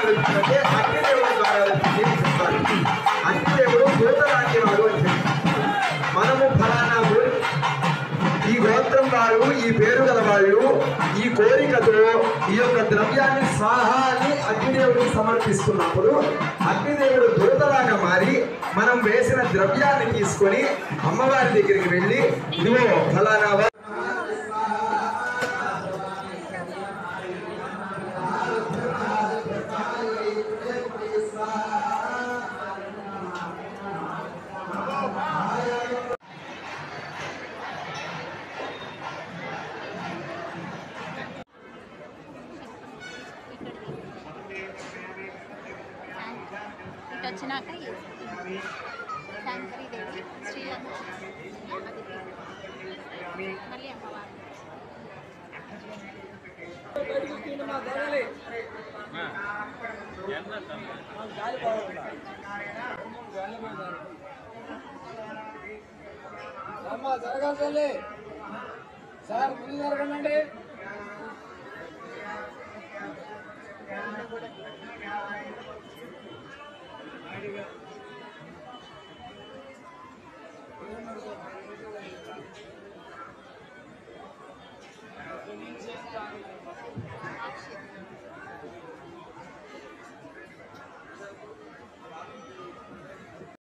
వెళ్తుందంటే అగ్నిదేవుడి ద్వారా వెళ్తుంది అని చెప్పాలి అగ్నిదేవుడు దూత లాంటి వాడు అని చెప్పాలి మనము ఫలానా ఊరి ఈ గోత్రం వారు ఈ పేరు గల వాళ్ళు ఈ కోరికతో ఈ యొక్క ద్రవ్యాన్ని స్వాహ అని అగ్నిదేవుడికి సమర్పిస్తున్నప్పుడు అగ్నిదేవుడు దూతలాగా మారి మనం వేసిన ద్రవ్యాన్ని తీసుకొని అమ్మవారి దగ్గరికి వెళ్ళి ఇదిగో ఫలానా వా- ఇటు వచ్చినాక శాంకరి దేవి శ్రీలంక మళ్ళీ అమ్మవారు అమ్మా జరగాలి తల్లి సార్ ముందు జరగండి